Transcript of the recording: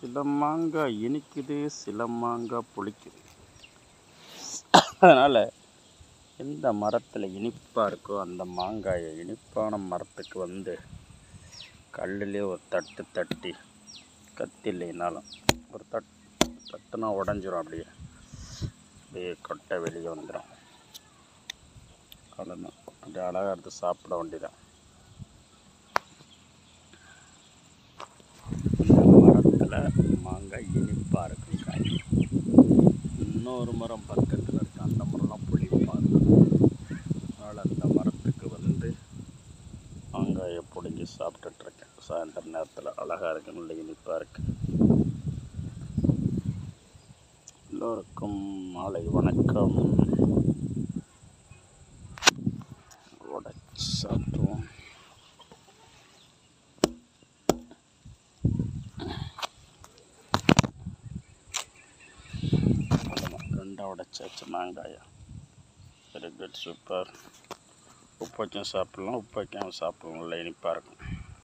சில மாங்காய் இனிக்குது சில மாங்காய் புளிக்குது அதனால் எந்த மரத்தில் இனிப்பாக இருக்கோ அந்த மாங்காயை இனிப்பான மரத்துக்கு வந்து கல்லுலேயே ஒரு தட்டு தட்டி கத்தி இல்லைனாலும் ஒரு தட் தட்டுனா உடஞ்சிரும் அப்படியே அப்படியே கொட்டை வெளியே வந்துடும் அவ்வளோதான் அப்படியே அழகாக எடுத்து சாப்பிட வேண்டியதான் இந்த மரத்தில் மாங்காய் இனிப்பாக இருக்கும் காய் இன்னொரு மரம் பக்கத்தில் இருக்கு அந்த மரம்லாம் புளிப்பாக இருக்கும் அதனால் அந்த மரத்துக்கு வந்து மாங்காயை பிடுங்கி சாப்பிட்டுட்ருக்கேன் சாயந்தர நேரத்தில் அழகாக இருக்கு நல்ல இனிப்பாக இருக்கு எல்லோருக்கும் மாலை வணக்கம் உடச்சி சாப்பிடுவோம் அவ்வளோதான் ரெண்டாக உடச்சாச்சு மாங்காயை வெரி குட் சூப்பர் உப்பு வச்சும் சாப்பிட்லாம் உப்பு வைக்காமல் சாப்பிட்லாம் நல்லா இனிப்பாக இருக்கும்